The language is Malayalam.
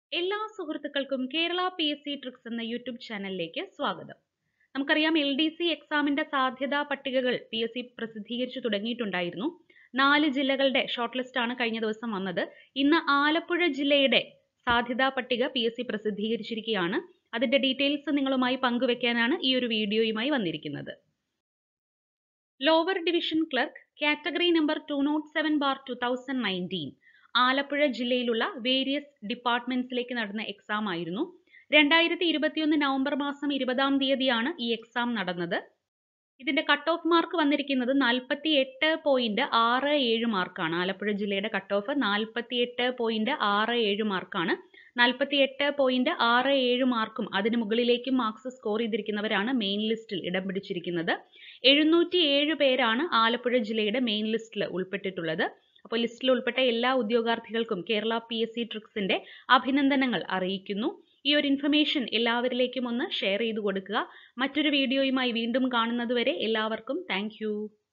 എല്ലാ സുഹൃത്തുക്കൾക്കും Kerala P S C tricks എന്ന യൂട്യൂബ് ചാനലിലേക്ക് സ്വാഗതം നമുക്കറിയാം എൽ ഡി സി എക്സാമിന്റെ സാധ്യതാ പട്ടികകൾ പി എസ് സി പ്രസിദ്ധീകരിച്ചു തുടങ്ങിയിട്ടുണ്ടായിരുന്നു നാല് ജില്ലകളുടെ ഷോർട്ട് ലിസ്റ്റ് ആണ് കഴിഞ്ഞ ദിവസം വന്നത് ഇന്ന് ആലപ്പുഴ ജില്ലയുടെ സാധ്യതാ പട്ടിക പി എസ് സി പ്രസിദ്ധീകരിച്ചിരിക്കുകയാണ് അതിന്റെ ഡീറ്റെയിൽസ് നിങ്ങളുമായി പങ്കുവെക്കാനാണ് ഈ ഒരു വീഡിയോയുമായി വന്നിരിക്കുന്നത് lower division clerk category number two nought seven bar two thousand nineteen Alappuzha ജില്ലയിലുള്ള വേരിയസ് ഡിപ്പാർട്ട്മെന്റ്സിലേക്ക് നടന്ന എക്സാം ആയിരുന്നു രണ്ടായിരത്തി ഇരുപത്തിയൊന്ന് നവംബർ മാസം ഇരുപതാം തീയതിയാണ് ഈ എക്സാം നടന്നത് ഇതിന്റെ കട്ട് ഓഫ് മാർക്ക് വന്നിരിക്കുന്നത് നാൽപ്പത്തി എട്ട് പോയിന്റ് ആറ് ഏഴ് മാർക്കാണ് ആലപ്പുഴ ജില്ലയുടെ കട്ട് ഓഫ് നാൽപ്പത്തി എട്ട് പോയിന്റ് ആറ് ഏഴ് മാർക്കാണ് നാൽപ്പത്തി എട്ട് പോയിന്റ് ആറ് ഏഴ് മാർക്കും അതിന് മുകളിലേക്കും മാർക്സ് സ്കോർ ചെയ്തിരിക്കുന്നവരാണ് മെയിൻ ലിസ്റ്റിൽ ഇടം പിടിച്ചിരിക്കുന്നത് എഴുന്നൂറ്റി ഏഴ് പേരാണ് ആലപ്പുഴ ജില്ലയുടെ മെയിൻ ലിസ്റ്റിൽ ഉൾപ്പെട്ടിട്ടുള്ളത് അപ്പോൾ ലിസ്റ്റിൽ ഉൾപ്പെട്ട എല്ലാ ഉദ്യോഗാർത്ഥികൾക്കും കേരള പി എസ് സി ട്രിക്സിന്റെ അഭിനന്ദനങ്ങൾ അറിയിക്കുന്നു ഈ ഒരു ഇൻഫർമേഷൻ എല്ലാവരിലേക്കും ഒന്ന് ഷെയർ ചെയ്തു കൊടുക്കുക മറ്റൊരു വീഡിയോയുമായി വീണ്ടും കാണുന്നതുവരെ എല്ലാവർക്കും താങ്ക്